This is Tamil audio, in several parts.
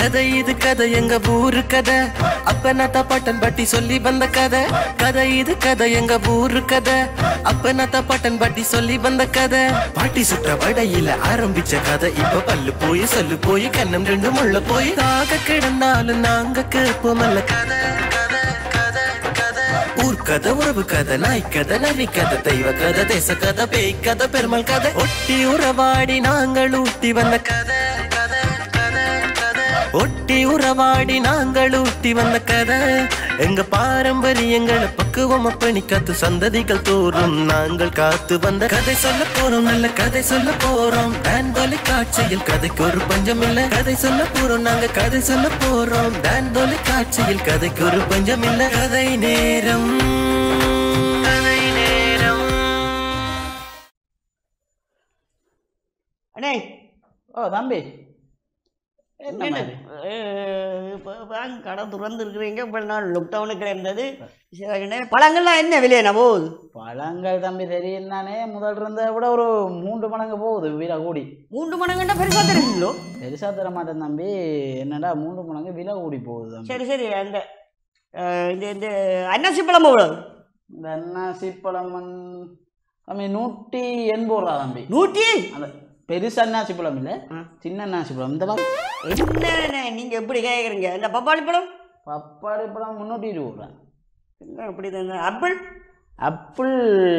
கதை இது கதை எங்க ஊரு கதை அப்ப நத்த பட்டன் பட்டி சொல்லி வந்த கதை கதை இது கதை எங்க ஊரு கதை அப்ப நத்த பட்டன் பட்டி சொல்லி வந்த கதை பாட்டி சுற்ற வடையில ஆரம்பிச்ச கதை இப்ப பல்லு போய் சொல்லு போய் கண்ணம் ரெண்டு முள்ள போய் தாக கிடந்தாலும் நாங்க கேட்போமல்ல கதை கதை கதை கதை ஊர் கதை உறவு கதை நாய் கதை நரி கதை தெய்வ கதை தேச கதை பேய் கதை பெருமாள் கதை ஒட்டி உறவாடி நாங்கள் ஊட்டி வந்த கதை கதை கதை கதை ஒட்டி உறவாடி நாங்கள் ஊட்டி வந்த கதை எங்க பாரம்பரியங்களை பக்குவம் அப்பணி காத்து சந்ததிகள் தோறும் நாங்கள் காத்து வந்த கதை சொல்ல போறோம் நல்ல கதை சொல்ல போறோம் டான் தொலைக்காட்சியில் கதைக்கு ஒரு பஞ்சம் இல்ல கதை சொல்ல போறோம் நாங்க கதை சொல்ல போறோம் டான் தொலைக்காட்சியில் கதைக்கு ஒரு பஞ்சம் இல்ல கதை நேரம் கதை நேரம் அண்ணே ஓ தம்பி என்ன என்ன மாதிரி? இப்போ வாங்க கடை திறந்து இருக்கிறீங்க இப்போ நான் லாக்டவுனுக்கு இருந்தது சரிண்ணே பழங்கள்லாம் என்ன விலையா போகுது பழங்கள் தம்பி தெரியும் தானே முதல் இருந்ததை விட ஒரு மூன்று மடங்கு போகுது விலை கூடி மூன்று மடங்குன்னா பெருசாக தெரியுங்களோ பெருசா தர மாட்டேன் தம்பி என்னடா மூன்று மடங்கு விலை கூடி போகுது தம்பி சரி சரி அந்த அஹ், இந்த இந்த அன்னாசி பழம் எவ்வளோ இந்த அன்னாசி பழம் வந்து- தம்பி நூற்றி எண்பது ரூபா தம்பி நூற்றி அந்த பெருசு அன்னாசி பழம் இல்லை ஆ. சின்ன அன்னாசி பழம் இந்த பக்கம் என்னண்ணே நீங்கள் எப்படி கேட்குறீங்க இந்த பப்பாளி பழம் பப்பாளி பழம் முந்நூற்றி இருபது ரூபா என்ன இப்படி தான் ஆப்பிள் ஆப்பிள்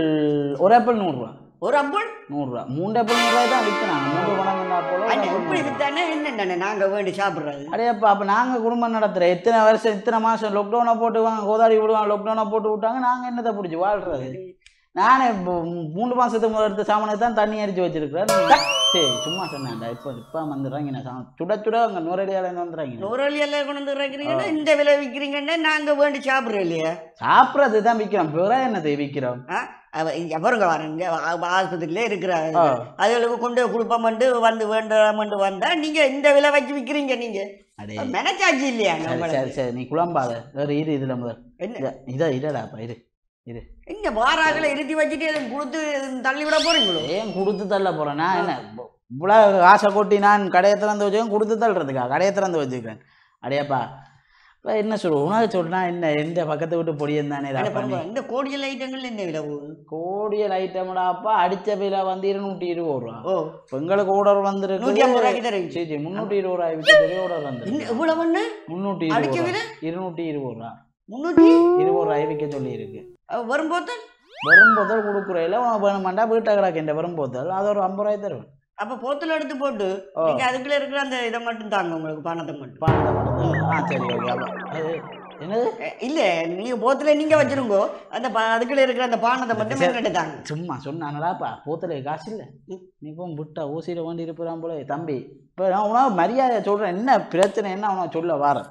ஒரு ஆப்பிள் நூறுரூவா ஒரு ஆப்பிள் நூறுரூவா மூன்று ஆப்பிள் நூறுரூவா தான் விற்கிறாங்க மூன்று மடங்குண்டா போல ஒரு அண்ணே ஆப்பிள் இப்படி நூறு. வித்தானே என்னண்ணே நாங்கள் வேண்டி சாப்பிட்றது அடையப்பா அப்போ நாங்கள் குடும்பம் நடத்துகிறோம் எத்தனை வருஷம் இத்தனை மாதம் லாக்டவுனை போட்டு வாங்க கோதாடி விடுவாங்க லாக்டவுனை போட்டு விட்டாங்க நாங்கள் என்னத்தை பிடிச்சி வாழ்றது நானே இப்போ மூணு மாதத்துக்கு முதல் எடுத்த சாமானை தான் தண்ணி அடித்து வச்சிருக்கிறேன் சரி சும்மா சொன்னேன்டா இப்போ இப்போ வந்துடுறாங்க நான் சாம சுட சுட அங்கே நுரடியாலேருந்து வந்துடுறாங்க நூறாளியெல்லாம் கொண்டு வந்து வைக்கிறீங்கன்னா இந்த விலை விற்கிறீங்கன்னா நாங்கள் வேண்டி சாப்பிட்றோம் இல்லையா சாப்பிட்றது தான் விற்கிறோம் பிற என்னத்தை விற்கிறோம் அவ இங்க பாருங்க வரேங்க ஆஸ்பத்திரியிலே இருக்கிறாங்க ஆ. அதுகளுக்கு கொண்டு போய் கொடுப்போம்ட்டு வந்து வேண்டாமட்டு வந்தா நீங்க இந்த விலை வச்சு விற்கிறீங்க நீங்க அடே மெனச்சாச்சு இல்லையா சரி நம்மளுக்கு? சரி சரி நீ குழம்பாத வேறு இரு இதில் முதல் என்ன இத- இதா இடடாப்பா இரு இரு எங்க வாராக்களை இருத்தி வச்சுட்டு எதுவும் கொடுத்து தள்ளி விட போறீங்களோ ஏன் கொடுத்து தள்ள போகிறேன் நான் என்ன இவ்வளோ ஆசை கொட்டி நான் கடையை திறந்து வச்சுக்கேன் கொடுத்து தள்ளுறதுக்கா கடையை திறந்து வச்சுக்கிறேன் அடையப்பா இப்போ என்ன சொல்லுவோம் உனக்கு சொல்றா என்ன எந்த பக்கத்தை விட்டு பொடியன் தானே அட பண்ணி பாருங்க, இந்த கோடியல் ஐட்டங்கள் என்ன விலை போகுது கோடியல் ஐட்டம்டாப்பா அடிச்ச விலை வந்து இருநூற்றி இருபது ரூபா ஓ இப்போ எங்களுக்கு ஓர்டர் நூற்றி வந்துருக்கு ஐம்பது ரூபாய்க்கு தரேன் சரி சரி முந்நூற்றி இருபது ரூபாய் விட்டு பெரிய ஓர்டர் வந்து இன்னும் எவ்வளவு ஒண்ணு முந்நூற்றி அடிச்ச இருபது விலை ரூபா இருநூற்றி இருபது ரூபா முன்னூற்றி இருபது ரூபாய் விற்க சொல்லி இருக்கு வரும்போது வரும் போதல் கொடுக்குறையில வேணுமாண்டா வீட்டை கிடக்கின்ற வரும் போதல் அது ஒரு ஐம்பது ரூபாய் தருவேன் அப்ப போத்துல எடுத்து போட்டு ஓ. நீங்க அதுக்குள்ள இருக்கிற அந்த இதை மட்டும் தாங்க உங்களுக்கு பணத்தை மட்டும் பணத்தை பணத்தை ஆ சரி ஓகே அப்போ அது என்னது அஹ் இல்ல நீங்க போத்துல நீங்க வச்சிருங்கோ அந்த ப- அதுக்குள்ள இருக்கிற அந்த பானத்தை மட்டும் சரி. எங்கிட்ட தாங்க சும்மா சொன்னானடாப்பா போத்தலே காசு இல்லை நீ போ விட்டா ஊசியில் வேண்டி இருப்பான் போல தம்பி இப்போ நான் உனக்கு மரியாதை சொல்கிறேன் என்ன பிரச்சனை என்ன உனக்கு சொல்ல வாரேன்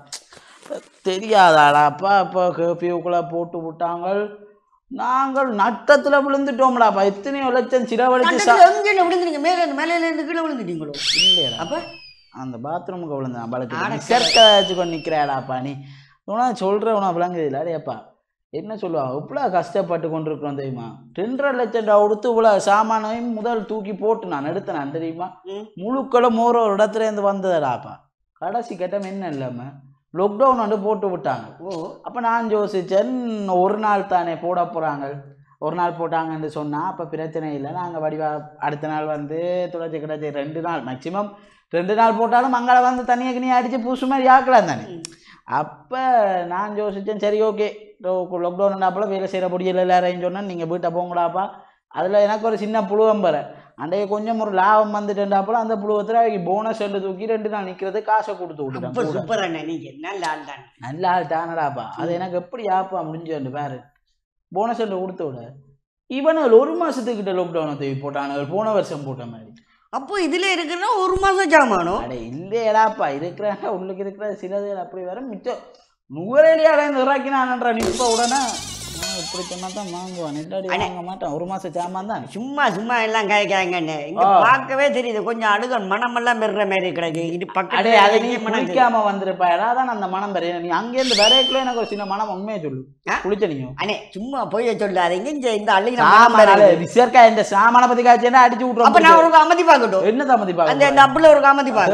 தெரியாதாடாப்பா இப்போ கேபியூக்குள்ளே போட்டு விட்டாங்க நாங்கள் நட்டத்தில் விழுந்துட்டோம்டாப்பா எத்தனையோ லட்சம் சிலவழிச்சு சா கண்டத்துல எங்க விழுந்துட்டீங்க மேல இருந்து மேலையில இருந்து கீழே விழுந்துட்டீங்களோ இல்லையடா அப்ப அந்த பாத்ரூமுக்கு விழுந்தான் ஆட பழக்கு செர்க்க வச்சுக்கொண்டு நிற்கிறாடாப்பா நீ உனக்கு சொல்கிற உனக்கு விளங்குது இல்லை அடையப்பா என்ன சொல்லுவாங்க இவ்வளோ கஷ்டப்பட்டு கொண்டிருக்கிறோம் தெரியுமா ரெண்டரை லட்சம் ரூபா கொடுத்து இவ்வளோ சாமானையும் முதல் தூக்கி போட்டு நான் எடுத்தேன் நான் தெரியுமா ம். முழுக்களும் ஒரு ஒரு இடத்துல இருந்து வந்ததுடாப்பா கடைசி கட்டம் என்ன இல்லாமல் லாக்டவுன் வந்து போட்டு விட்டாங்க ஓ அப்போ நான் யோசிச்சேன் ஒரு நாள் தானே போட போகிறாங்க ஒரு நாள் போட்டாங்கன்னு சொன்னால் அப்போ பிரச்சனை இல்லை நாங்கள் வடிவா அடுத்த நாள் வந்து துளைச்சி கிடச்சி ரெண்டு நாள் மேக்ஸிமம் ரெண்டு நாள் போட்டாலும் மங்களை வந்து தண்ணியை கிணியை அடித்து பூசு மாதிரி ஆக்கலாம் தானே ம். அப்போ நான் யோசித்தேன் சரி ஓகே லாக்டவுன் அப்பல வேலை செய்கிற முடியல எல்லாரையும் சொன்னேன் நீங்கள் வீட்டை போங்கடாப்பா அதில் எனக்கு ஒரு சின்ன புழுவம் வர அண்டைய கொஞ்சம் ஒரு லாபம் வந்துட்டுண்டாப்பல அந்த புழுவத்தில் அவங்க போனஸ் ரெண்டு தூக்கி ரெண்டு நாள் நிற்கிறது காசை கொடுத்து அப்ப விட்டுட்டேன் கூட. சூப்பர் அண்ணா நீங்க நல்ல ஆள் தான் நல்ல ஆள் தானடாப்பா அது எனக்கு எப்படி ஆப்பா முடிஞ்சு பாரு போனஸ் ஒன்று கொடுத்து விட இவனுகள் ஒரு மாசத்துக்கிட்ட லாக்டவுனை தூக்கி போட்டானுங்க போன வருஷம் போட்ட மாதிரி அப்போ இதுல இருக்கிறனா ஒரு மாசம் ஜாமானோ அட இல்லையடாப்பா இருக்கிறாங்க உள்ளுக்கு இருக்கிற சிலது அப்படி வர மிச்சம் நுகரேலி அடைந்து இறக்கினான்ன்ற நிற்ப உடனே நான் இப்படி சொன்னா தான் வாங்குவான் இல்லாடி அண்ணே. வாங்க மாட்டான் ஒரு மாசம் சாமான் தான் சும்மா சும்மா எல்லாம் காய்க்காங்கண்ணே இங்க ஆ. பார்க்கவே தெரியுது கொஞ்சம் அழுகன் மனமெல்லாம் பெறுற மாதிரி கிடக்கு இது அடே பக்கத்துல அதை நீ இங்கே மனம் தெரியுது. குளிக்காம வந்திருப்பா தான் அந்த மனம் பெரிய நீ அங்கேருந்து வரைக்குள்ள எனக்கு ஒரு சின்ன மனம் உண்மையை சொல்லு ஆ? குளிச்ச நீயும் அண்ணே சும்மா போய் சொல்லாதீங்க இங்க இந்த அழுகின மனம் சாமான பெறுது. விசர்க்கா இந்த சாமான பத்தி காய்ச்சா அடிச்சு அப்ப நான் விட்டுருவோம் ஒரு காமதி பார்க்கட்டும் என்ன தாமதி அந்த இந்த அப்புல ஒரு காமதி பார்க்க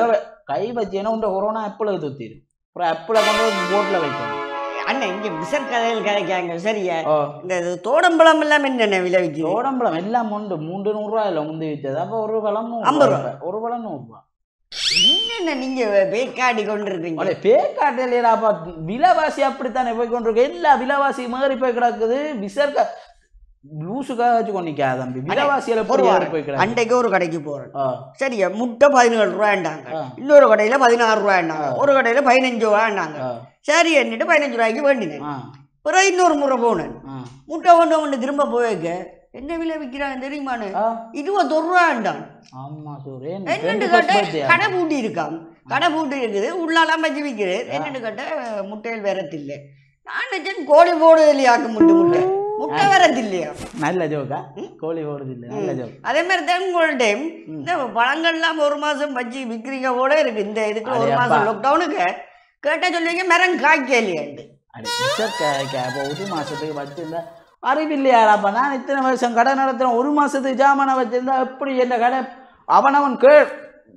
கை வச்சேன்னா உண்ட கொரோனா எப்பள துத்திரு அப்புறம் எப்பள கொண்டு போய் போட்ல வைக்கணும் அண்ணன் இங்க விசர் கதையில் கிடைக்காங்க சரியா ஓ இந்த இது தோடம்பழம் எல்லாம் என்னென்ன விலை விற்கிது சோடம்பழம் எல்லாம் உண்டு மூன்று நூறுரூவா இல்லை முந்தி விற்றது அப்போ ஒரு பழம் நூறு ஐம்பது ரூபா. ஒரு பழம் நூறுரூவா என்னென்ன நீங்க பேக்காடி கொண்டிருக்கீங்க அடே பேக்காட்டிலேடாப்பா விலைவாசி அப்படித்தானே போய் கொண்டிருக்கு எல்லா விலைவாசி மாறி போய் கிடக்குது விசர்க்க லூசுக்காக வச்சு கொண்டிக்கா தம்பி விலைவாசியில ஒரு போய் வாரம். போய் கிடக்கு அன்றைக்கு ஒரு கடைக்கு போறேன் ஆ, சரியா முட்டை பதினேழு ரூபாண்டாங்க ஆ. இன்னொரு கடையில பதினாறு ரூபாண்டாங்க ஒரு கடையில பதினஞ்சு ரூபாண்டாங்க ஆ, சரி என்னட்டு பதினஞ்சு ரூபாய்க்கு வேண்டினேன் ஆ, பிறகு இன்னொரு முறை போனேன் ஆ, முட்டை கொண்டு ஒன்று திரும்ப போயிருக்க என்ன விலை விற்கிறாங்க தெரியுமான்னு ஆ. இருபத்தொரு ரூபாண்டான் ஆமா சூரியன் என்னன்னு கேட்ட கடை பூட்டி இருக்கான் கடை பூட்டி இருக்குது உள்ளாலாம் வச்சு விற்கிறது என்னன்னு கேட்ட முட்டையில் வரத்தில்லை நான் நினைச்சேன் கோழி போடுது இல்லையாக்கு முட்டை முட்டை முட்டை வரத்தில்லையா நல்ல ஜோக்கா கோழி ஓடுது இல்லை நல்ல ஜோக் அதே மாதிரி தான் உங்கள்ட்ட இந்த பழங்கள்லாம் ஒரு மாசம் வச்சு விற்கிறீங்க போல இருக்கு இந்த இதுக்கு ஒரு அடே மாசம் அப்பா. லாக்டவுனுக்கு கேட்டால் சொல்லுவீங்க மரம் காய்க்கலையாண்டு அடே விசர்க்க அப்போ ஒரு மாசத்துக்கு வச்சிருந்தா அறிவில்லையாடாப்பா நான் இத்தனை வருஷம் கடை நடத்துறேன் ஒரு மாசத்துக்கு ஜாமானை வச்சிருந்தா எப்படி என்ன கடை அவனவன் கேள்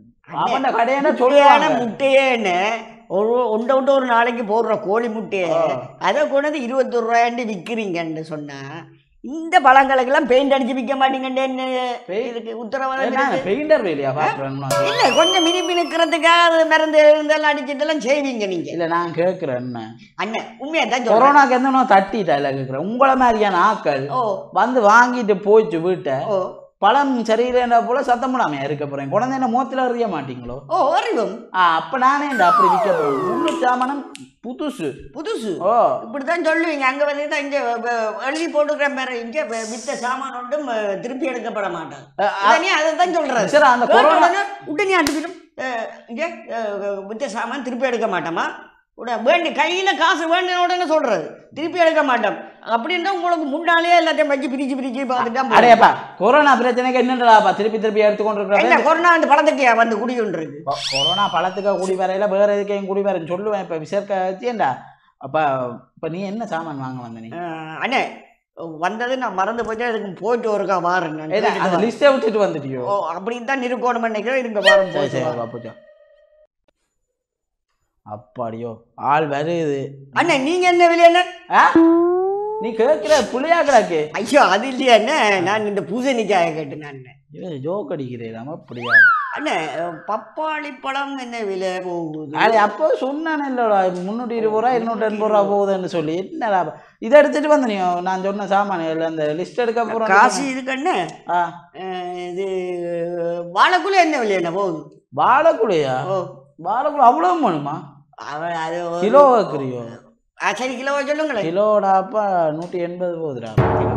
அவன கடையான முட்டையான சொல்லுவாங்க முட்டையேன்னு ஒரு ஒன்றை விட்டு ஒரு நாளைக்கு போடுற கோழி முட்டையை அதை கொண்டு வந்து இருபத்தொரு ரூபாயாண்டு விற்கிறீங்கன்னு சொன்னா இந்த பழங்களுக்கெல்லாம் பெயிண்ட் அடிச்சு விற்க மாட்டீங்கன்னு என்ன Paint? இதுக்கு உத்தரவாதம் இருக்கு? பெயிண்டர் வேலையா பாக்குறேன் இல்ல கொஞ்சம் மினுப்பி நிற்கிறதுக்காக அது மருந்து இருந்தெல்லாம் அடிச்சிட்டெல்லாம் செய்வீங்க நீங்க இல்ல நான் கேக்குறேன் என்ன அண்ணன் உண்மையா தான் சொல்றேன் கொரோனாக்கு எந்த நான் தட்டிட்டா இல்ல கேக்குறேன் உங்களை மாதிரியான ஆக்கள் ஓ வந்து வாங்கிட்டு போச்சு வீட்டை ஓ பழம் சரியில்லைன்னா போல சத்தம் போடாம இருக்க போறேன் குழந்தை என்ன மூத்துல அறிய மாட்டீங்களோ ஓ அறிவும் ஆ அப்ப நானே இந்த அப்படி விற்க போறேன் முன்னூறு சாமானம் புதுசு புதுசு ஓ இப்படித்தான் சொல்லுவீங்க அங்க வந்து தான் இங்க வ- எழுதி போட்டுக்கிற மாதிரி இங்க வ- வித்த சாமான் ஒன்றும் அஹ், திருப்பி எடுக்கப்பட மாட்டாங்க அஹ், அஹ், உடனே அதை தான் சொல்றது சரி அந்த கொரோனா உடனே உடனே அனுப்பிடும் அஹ், இங்க அஹ், வித்த சாமான் திருப்பி எடுக்க மாட்டோமா உட வேண்டி கையில காசு வேண்டின உடனே சொல்றது திருப்பி எடுக்க மாட்டோம் அப்படின்னா உங்களுக்கு முன்னாலே எல்லாத்தையும் வச்சு பிரிச்சு பிரிச்சு பார்த்துட்டா அடையப்பா கொரோனா பிரச்சனைக்கு என்னடாப்பா திருப்பி திருப்பி எடுத்துக்கொண்டு என்ன இருக்கிற கொரோனா அந்த பழத்துக்கு வந்து குடிக்கொண்டிருக்கு கொரோனா பழத்துக்கு குடி வரையில வேற எதுக்கையும் குடி வரேன்னு சொல்லுவேன் இப்ப விசர்க்க வச்சேன்டா அப்ப இப்ப நீ என்ன சாமான் வாங்க வந்த நீ அஹ், அண்ணே வந்தது நான் மறந்து போயிட்டு அதுக்கு போயிட்டு ஒருக்கா வாரேன் நான் ஏன்னா, கேட்டுட்டு அந்த வரேன். லிஸ்ட்டை விட்டுட்டு வந்துட்டியோ ஓ அப்படின்னு தான் இருக்கணும் நினைக்கிறேன் இருங்க வாரம் சரி போயிட்டு சரி வரேன். வா, போச்சா அப்பாடியோ ஆள் வருது அண்ணே நீங்க என்ன விலை என்ன ஆ? நீ கேட்கிற புள்ளையா கிடக்கு ஐயோ அது இல்லையா அண்ணே நான் இந்த பூசணிக்காய கேட்டேன் அண்ணே ஜோக் அடிக்கிறேன் அப்படியா அண்ணே பப்பாளி பழம் என்ன விலை போகுது அது அப்போ சொன்னானே இல்லடா முந்நூற்றி இருபது ரூபா இருநூற்றி எண்பது ரூபா போகுதுன்னு சொல்லி என்னடா இதை எடுத்துட்டு வந்து நீ நான் சொன்ன சாமான் அந்த லிஸ்ட் எடுக்க போகிறோம் காசு இதுக்கு அண்ணே ஆ அஹ், இது வாழைக்குள்ள என்ன விலை என்ன போகுது வாழைக்குழையா ஓ வாழைக்குழை அவ்வளோ வேணுமா அவன் அது ஒரு- கிலோ வைக்கிறியோ ஆ, சரி கிலோ சொல்லுங்களேன் கிலோடாப்பா நூற்றி எண்பது போகுதுடா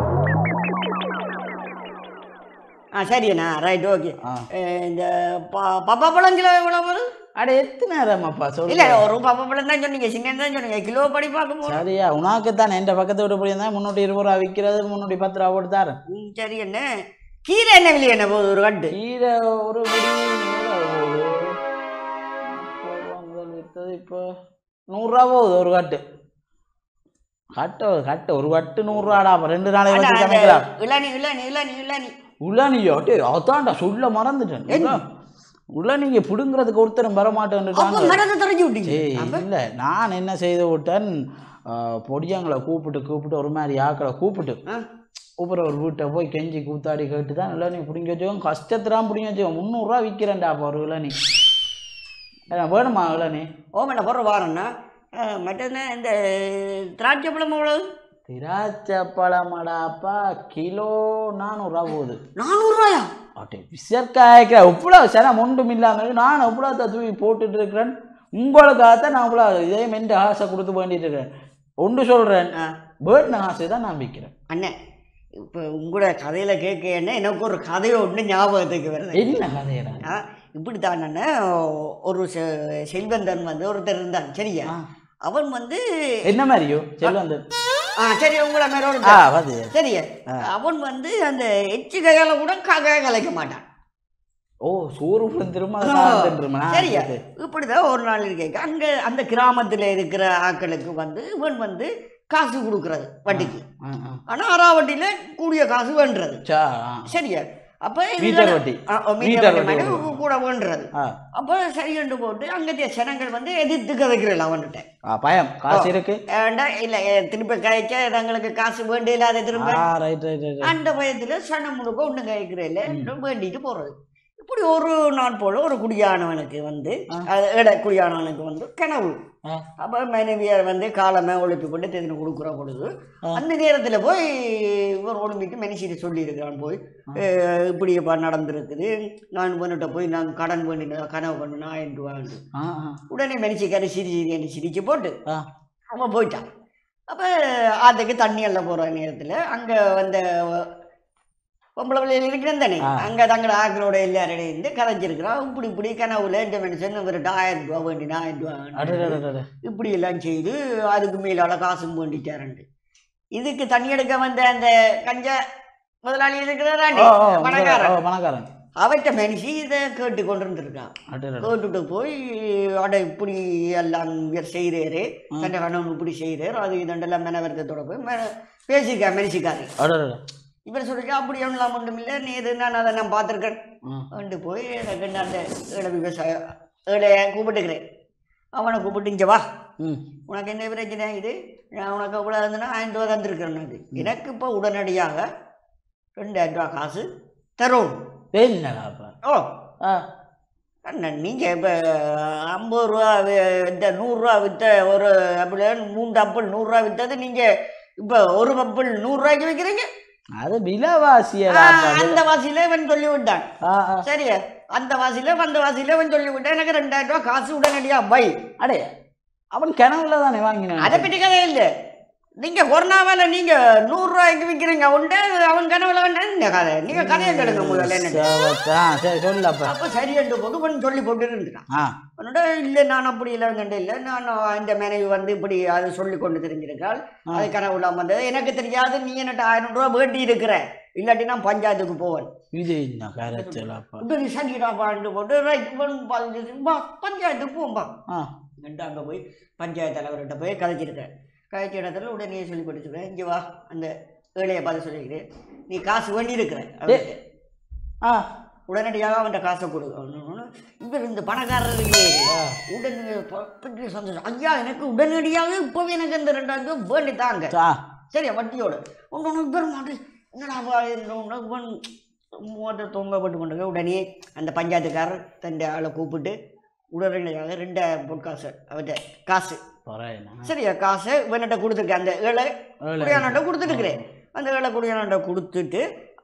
ஆ சரி அண்ணா ரைட் ஓகே ஆ இந்த ப- பப்பா பழம் கிலோ எவ்வளோ வரும் அட எத்தனை நேரமாப்பா சொல்லு இல்லை ஒரு பப்பா பழம் தான் சொன்னீங்க சின்ன தான் சொன்னீங்க கிலோ படி பார்க்க போகிறோம் சரியா உனக்கு தானே என் பக்கத்து வீட்டு போய் இருந்தால் முந்நூற்றி இருபது ரூபா விற்கிறது முந்நூற்றி பத்து ரூபா போட்டு தரேன் ம், சரி என்ன கீரை என்ன விலை என்ன போகுது ஒரு கட்டு கீரை ஒரு பிடி எவ்வளவு போகுது? நாற்பது ரூபா முதல் வித்தது இப்போ நூறுரூவா போகுது ஒரு கட்டு கட்டு கட்டு ஒரு கட்டு நூறுரூவாடா அப்போ ரெண்டு நாளைக்கு அண்ணா, வச்சு அந்த சமைக்கலாம் இளநி இளநி இளநி இளநி உளனியோ டே அதான்டா சொல்ல மறந்துட்டேன் என்ன? உளனிங்க பிடுங்கிறதுக்கு ஒருத்தரும் வர அப்போ மாட்டேன்னுட்டாங்க மரத்தை தெரிஞ்சு விட்டீங்க ஏய் அப்ப? இல்லை நான் என்ன செய்து விட்டேன் ஆ, பொடியங்களை கூப்பிட்டு கூப்பிட்டு ஒரு மாதிரி ஆக்களை கூப்பிட்டு ஆ. கூப்பிட்ற ஒரு வீட்டை போய் கெஞ்சி கூத்தாடி கேட்டு தான் இளநீ பிடிங்கி வச்சுக்கோங்க கஷ்டத்துலாம் பிடிங்கி வச்சுக்கோங்க முந்நூறுரூவா விற்கிறேன்டா அப்போ ஒரு இளநீ என்ன வேணுமா இளநீ ஓமண்ணா போடுற வாரண்ணா மற்ற இந்த திராட்சை பழம் எவ்வளவு திராட்சை பழமாடாப்பா கிலோ நானூறுரூவா போகுது நானூறுரூவாயா அட்டே விசற்காய்க்கிற இவ்வளோ சனம் ஒன்றும் இல்லாமல் இருக்கு நான் இவ்வளோ தூவி போட்டுட்டு இருக்கிறேன் உங்களுக்காகத்தான் நான் இவ்வளோ இதே மென்ட்டு ஆசை கொடுத்து வேண்டிட்டு இருக்கிறேன் ஒன்று சொல்கிறேன் ஆ. பேர்ட்ன ஆசை தான் நான் விற்கிறேன் அண்ணே இப்போ உங்களோட கதையில் கேட்க என்ன எனக்கு ஒரு கதையை ஒன்று ஞாபகத்துக்கு வருது என்ன கதையடா ஆ இப்படி தான் ஒரு செ- செல்வந்தன் வந்து ஒருத்தர் இருந்தான் சரியா ஆ. அவன் வந்து என்ன மாதிரியோ செல்வந்தன் ஆ சரி உங்களை மேல ஒரு ஆ வது சரியா அவன் வந்து அந்த எச்சு கையால கூட கக கலைக்க மாட்டான் ஓ சோறு திரும்ப சாதம் சரியா இப்படிதான் ஒரு நாள் இருக்கேன் அங்க அந்த கிராமத்துல இருக்கிற ஆட்களுக்கு வந்து இவன் வந்து காசு கொடுக்கறது வட்டிக்கு ஆனா அறா வட்டியில கூடிய காசு வேண்டுறது சரியா அப்போ மீட்டர் வட்டி மீட்டர் மீட்டர் வட்டி வட்டி மாதிரி கூட வேண்டுறது ஆ அப்போ சரியண்டு போட்டு அங்கத்திய ஜனங்கள் வந்து எதிர்த்து கதைக்கிறல அவன்கிட்ட ஆ, பயம் காசு இருக்கு ஏன்டா இல்லை திருப்பி கழிச்சா எங்களுக்கு காசு வேண்டிய இல்லாத திரும்ப ஆ ரைட் ரைட் ரைட் அந்த பயத்துல சனம் முழுக்க ஒன்றும் கேட்கிறதில்ல வேண்டிட்டு போறது இப்படி ஒரு நாள் போல ஒரு குடியானவனுக்கு வந்து அது ஏழை குடியானவனுக்கு வந்து கனவு ஆ. அப்போ மனைவியை வந்து காலமே ஒழுப்பி கொண்டு தெரிந்து கொடுக்குற பொழுது அந்த நேரத்துல போய் இவர் ஒழும்பிட்டு மனுஷிட்டு சொல்லியிருக்கிறான் போய் "அஹ், இப்படி இப்போ நடந்திருக்குது நான் பண்ணிட்ட போய் நான் கடன் பண்ணின கனவு பண்ணினா ஆயிரம் ரூபாண்டு ஆ ஆ உடனே மனுஷிக்காரி சிரி சிரி சிரிச்சு போட்டு ஆ அவன் போயிட்டான் அப்போ ஆத்துக்கு தண்ணி எல்லாம் போகிற நேரத்தில் அங்கே வந்த பொம்பளை பிள்ளைகள் இருக்கிறேன் தானே ஆ. அங்கே தங்களோட ஆக்களோட எல்லாரோட இருந்து கதைச்சிருக்கிறான் இப்படி இப்படி கனவுல இந்த மனுஷன் இவர்கிட்ட ஆயிரம் ரூபா வேண்டினா ஆயிரம் ரூபா வேண்டினா. அடடடடட. இப்படி எல்லாம் செய்து அதுக்கு மேலால காசும் வேண்டிட்டாருண்டு இதுக்கு தண்ணி எடுக்க வந்த அந்த கஞ்ச முதலாளி இருக்கிறாராண்டி ஓ ஓ ஓ, பணக்காரன் பணக்காரன் அவற்ற மனுஷி இதை கேட்டு கொண்டு இருந்திருக்கான் அடடட. கேட்டுட்டு போய் அட இப்படி எல்லாம் இவர் செய்கிறாரு தன் கணவன் இப்படி செய்கிறார் அது இதெல்லாம் மெனவர்த்தத்தோட போய் மென பேசிக்கா மெனிசிக்காரு அடடட. இவர் சொல்லிக்கா அப்படி ஒன்றும் ஒன்றும் இல்லை நீ இது நான் அதை நான் பார்த்துருக்கேன் ம். கொண்டு போய் எனக்கு நான் அந்த ஏழை விவசாய ஏழைய கூப்பிட்டுக்கிறேன் அவனை கூப்பிட்டு இங்கே வா ம் உனக்கு என்ன பிரச்சனை இது நான் உனக்கு எவ்வளோ இருந்தேன்னா ஆயிரம் ரூபா தந்திருக்கிறேன் அது எனக்கு இப்போ உடனடியாக ரெண்டாயிரம் ரூபா காசு தரும் என்னடா அப்ப ஓ ஆ அண்ணன் நீங்கள் இப்போ ஐம்பது ரூபா வி- வித்த நூறுரூவா வித்த ஒரு அப்படி மூன்று அப்பிள் நூறுரூவா வித்தது நீங்கள் இப்போ ஒரு அப்பிள் நூறுரூவாய்க்கு விற்கிறீங்க அது விலைவாசியடா அப்ப. அந்த வாசியில இவன் சொல்லி விட்டான் ஆ ஆ சரியா அந்த வாசியில வந்த வாசியில இவன் சொல்லி விட்டான் எனக்கு ரெண்டாயிரம் ரூபா காசு உடனடியா பை அடே அவன் கிணவுல தானே வாங்கினான் அதை பற்றி கதை இல்லை நீங்க கொரோனாவால நீங்க நூறு ரூபாய்க்கு விற்கிறீங்க உண்டு அவன் கனவுல வேண்டாம் இந்த கதை நீங்க கதையை கேளுங்க முதல்ல என்ன சவத்தா. சரி சொல்லு அப்ப அப்போ சரி என்று போட்டு கொஞ்சம் சொல்லி போட்டு இருந்துட்டான் ஆ அவனோட இல்லை நான் அப்படி இல்லை வந்து இல்லை நான் இந்த மனைவி வந்து இப்படி அது சொல்லி கொண்டு தெரிஞ்சிருக்காள் அது கனவுல வந்தது எனக்கு தெரியாது நீ என்னட்ட ஆயிரம் ரூபா வேண்டி இருக்கிற இல்லாட்டி நான் பஞ்சாயத்துக்கு போவேன் இது என்ன கரைச்சல் அப்ப இப்போ நீ சண்டிடா பாண்டு போட்டு ரைட் பா பஞ்சாயத்துக்கு போம்பா ஆ എന്നിട്ട് அங்கே போய் பஞ்சாயத்து தலைவர்கிட்ட போய் கதைச்சிருக்கேன் கதைச்ச இடத்துல உடனே சொல்லி கொடுத்துருக்கேன் இங்கே வா அந்த ஏழையை பார்த்து சொல்லிக்கிறேன் நீ காசு வேண்டி இருக்கிற ஆ உடனடியாக அவன்கிட்ட காசை கொடுக்கணும் இவர் இந்த பணக்காரருக்கு உடனே ப- பெரிய சந்தோஷம் ஐயா எனக்கு உடனடியாக இப்போவே எனக்கு இந்த ரெண்டாயிரம் ரூபாய் வேண்டி தாங்க ஆ சரியா வட்டியோட ஒன்று ஒன்று பெற மாட்டேன் என்னடா வா, என்ன ஒண்ணு, இவன் மூவத்தை தொங்கப்பட்டு கொண்டு உடனே அந்த பஞ்சாயத்துக்காரர் தன் ஆளை கூப்பிட்டு உடனடியாக ரெண்டு பொற்காசு அவர்கிட்ட காசு பரவாயில்ல சரியா காசை இவன்கிட்ட கொடுத்துருக்கேன் அந்த ஏழை ஏழை. குடியானட்ட கொடுத்துருக்குறேன் அந்த ஏழை குடியானட்ட கொடுத்துட்டு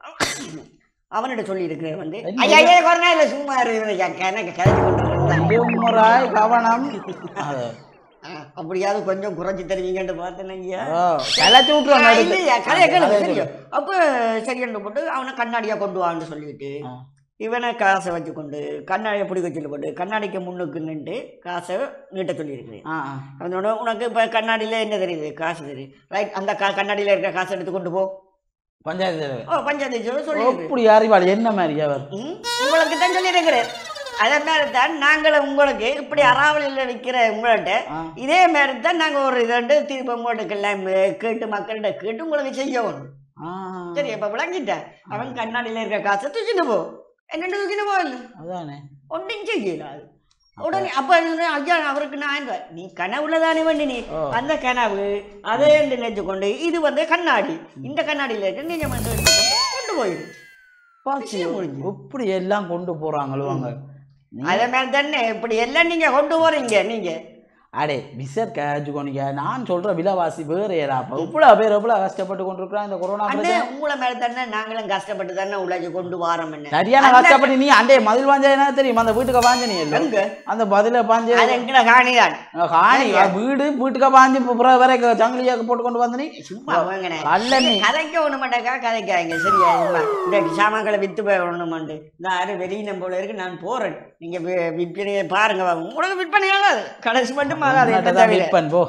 அவன்கிட்ட சொல்லியிருக்கிறேன் வந்து என்ன? ஐயா ஐயா கொரோனா இல்லை சும்மா இருக்கிறேன் எனக்கு கதைச்சு கொண்டு இருக்கிறேன். இருமுறாய் கவனம் அது. அப்படியாவது கொஞ்சம் குறைச்சி தருவீங்கன்னு பார்த்தேன் ஐயா ஓ, கிளச்சி விட்டுருவாங்க ஆ, அடுத்து. இல்லையா கதையை கேளு கதையை சரியா அப்போ சரியன்னு போட்டு அவனை கண்ணாடியா கொண்டு வான்னு சொல்லிட்டு ஆ. இவனை காசை வச்சு கொண்டு கண்ணாடியை பிடிக்க சொல்லி போட்டு கண்ணாடிக்கு முன்னுக்கு நின்று காசை நீட்ட சொல்லியிருக்கிறேன் ஆ ஆ அதோட உனக்கு இப்போ கண்ணாடியில் என்ன தெரியுது காசு தெரியுது ரைட் அந்த கா கண்ணாடியில் இருக்கிற காசை எடுத்து கொண்டு போ பஞ்சாயத்து தலைவர். ஓ பஞ்சாயத்து சொல்லியிருக்கிறேன் அப்படி அறிவாளி என்ன மாதிரி அவர் ம், உங்களுக்கு தான் சொல்லியிருக்கிறேன் அதனால தான் நாங்கள் உங்களுக்கு இப்படி அறாவலியில் நிற்கிற உங்கள்கிட்ட ஆ. இதே மாதிரி தான் நாங்கள் ஒரு இதண்டு திருப்பி உங்கள்கிட்ட எல்லாம் கேட்டு மக்கள்கிட்ட கேட்டு உங்களுக்கு செய்யணும் ஆ சரி இப்போ விளங்கிட்டேன் அவன் கண்ணாடியில் இருக்க காசை தூக்கிட்டு போ என்னென்ன தூக்கிட்டு போ இல்லை அதானே ஒன்றும் செய்யல அது உடனே அப்போ ஐயா அவருக்கு நான் இந்த- நீ கனவுல தானே பண்ணி நீ ஓ. அந்த கனவு அதை நினைச்சு கொண்டு இது வந்து கண்ணாடி இந்த கண்ணாடியில் இருக்க நீங்க வந்து எடுத்துக்கொண்டு கொண்டு போயிரு விஷயம் முடிஞ்சு. எப்படி எல்லாம் கொண்டு போறாங்களோ அவங்க அதே மாதிரி தானே இப்படி எல்லாம் நீங்க கொண்டு போறீங்க நீங்க அடே பிசர் கேஜுக்கோனிக்க நான் சொல்ற விலைவாசி வேற ஏறாப்ப இவ்வளவு பேர் எவ்வளவு கஷ்டப்பட்டு கொண்டிருக்கிறான் இந்த கொரோனா அண்ணே பிரச்சனை உங்களை மேல தானே நாங்களும் கஷ்டப்பட்டு தானே உழைச்சி கொண்டு வாரோம் என்ன சரியான அந்த- கஷ்டப்பட்டு நீ அண்டே மதில் பாஞ்சா தெரியும் அந்த வீட்டுக்கு பாஞ்ச நீ இல்ல எங்க அந்த பதில பாஞ்சு அது எங்கட காணிதான் காணி வீடு வீட்டுக்கு பாஞ்சு புற வரை சங்கிலியாக்கு போட்டு கொண்டு வந்த நீ சும்மா வாங்கினேன் அல்ல நீ கதைக்க ஒண்ணு மாட்டாக்கா கதைக்காங்க சரியா சும்மா இந்த சாமான்களை வித்து போய் ஒண்ணுமாண்டு நான் யாரும் வெளியினம் போல இருக்கு நான் போறேன் நீங்க வி- விற்பனையை பாருங்க வாங்க. உங்களுக்கு விற்பனை ஆகாது கடைசி மட்டும் ஆகாது என்ன உன்னட்டதான் தவிர விற்பன் போ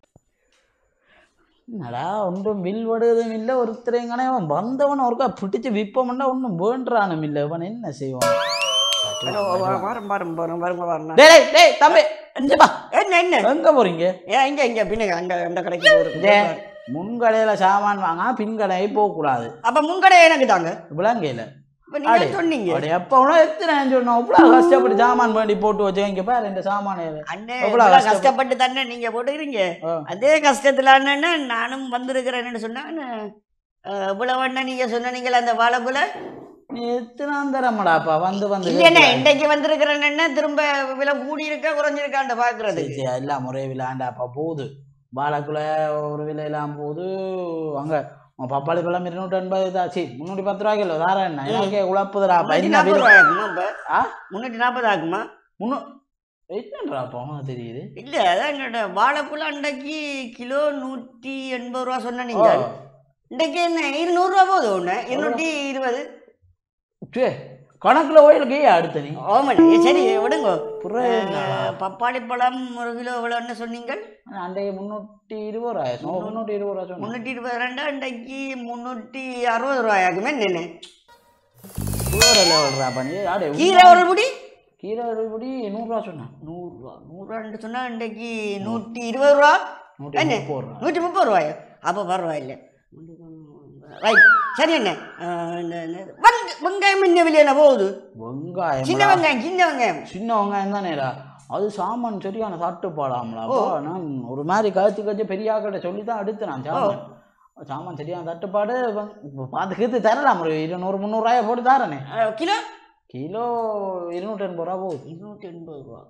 என்னடா ஒன்றும் வில் வடுவதும் இல்லை ஒருத்தரைங்கனே அவன் வந்தவன் ஒருக்கா பிடிச்சு விற்போம்னா ஒன்றும் வேண்டானும் இல்லை அவன் என்ன செய்வான் ஹலோ, வா- வாரம் வாரம் போறோம் வருங்க வரணும் டேய் டேய், டேய் தம்பி இங்க வா. என்ன என்ன எங்க போறீங்க ஏன் இங்க இங்க பின்னுங்க அந்த அந்த கடைக்கு போறோம் டேய், முன் கடையில சாமான் வாங்க பின் கடையை போக கூடாது அப்ப முன்கடை எனக்கு தாங்க விளங்கையில இப்ப நீங்க அடே, சொன்னீங்க அப்படி எப்ப உனக்கு எத்தனை சொன்னோம் இவ்வளவு கஷ்டப்பட்டு சாமான் வேண்டி போட்டு வச்சேன் இங்க பாரு இந்த சாமான அண்ணே எவ்வளவு இவ்வளவு கஷ்டப்பட்டு- கஷ்டப்பட்டு தானே நீங்க போட்டுக்கிறீங்க ஆ. அதே கஷ்டத்துல அண்ணே நானும் வந்திருக்கிறேன்னு சொன்னாங்க இவ்வளவு அண்ணன் நீங்க சொன்னீங்களா அந்த வாழைக்குல நீ எத்தனை தரமாடாப்பா வந்து வந்து இல்லைண்ணே கேட்கிறாய். இன்றைக்கு வந்திருக்கிறேன்னு திரும்ப விலை கூடி இருக்கா குறைஞ்சிருக்கான்னு பாக்குறது சரி, சரி, எல்லாம் ஒரே விழாண்டாப்பா போகுது வாழைக்குள்ள ஒரு விலையெல்லாம் போகுது அங்க உன் பப்பாளி பழம் இருநூற்றி எண்பது தான் சரி முந்நூற்றி பத்து ரூபாய்க்கு இல்லை வேற என்ன எனக்கே உழப்புதுடாப்பா முன்னூத்தி என்ன நாற்பது விலை? ரூபாய் ஆகுமா இப்ப ஆ? முன்னூத்தி நாற்பது ஆகுமா முன்னூ என்னன்றாப்பா உனக்கு தெரியுது இல்ல அதான் என்னோட வாழைக்குள்ள அன்றைக்கு கிலோ நூற்றி எண்பது ரூபா சொன்ன நீங்க ஓ, இன்றைக்கு என்ன இருநூறு ரூபா போகுது ஒண்ணு இருநூற்றி இருபது சே, கணக்குல ஓயிலுக்கு அடுத்த நீ ஓமன் சரி விடுங்க புற அஹ், பப்பாளி பழம் ஒரு கிலோ எவ்வளோன்னு சொன்னீங்க அன்றைக்கு முந்நூற்றி இருபது ரூபாய் சொன்னோம் முந்நூற்றி இருபது ரூபா சொன்னோம் முந்நூற்றி இருபது ரெண்டு அன்றைக்கு முந்நூற்றி அறுபது ரூபாயாக்குமே நின்று வேற லெவல்றாப்பா நீ ஆடே கீரை ஒரு முடி கீரை ஒருபடி நூறுரூவா சொன்னேன் நூறுரூவா நூறுரூவான்னு சொன்னா இன்றைக்கு நூற்றி இருபது ரூபா நூற்றி என்ன? முப்பது ரூபா நூற்றி முப்பது ரூபாயா அப்போ பரவாயில்ல ரைட் சரி என்ன அஹ், இந்த இந்த வெங்க- வெங்காயம் என்ன விலையில போகுது வெங்காயம் சின்ன வெங்காயம் சின்ன வெங்காயம் சின்ன வெங்காயம் தானேடா அது சாமான் சரியான சாப்பிட்டு போடாமலா அப்போ நான் ஒரு மாதிரி கழிச்சு கழிச்சு பெரிய ஆக்கிட்ட சொல்லி தான் எடுத்தேன் நான் சாமான் சாமான் சரியான தட்டுப்பாடு பார்த்து கீத்து தரலாம் ஒரு இருநூறு முந்நூறுரூவாயை போட்டு தரேனே அஹ், கிலோ கிலோ இருநூற்றி எண்பது ரூபா போகுது இருநூற்றி எண்பது ரூபா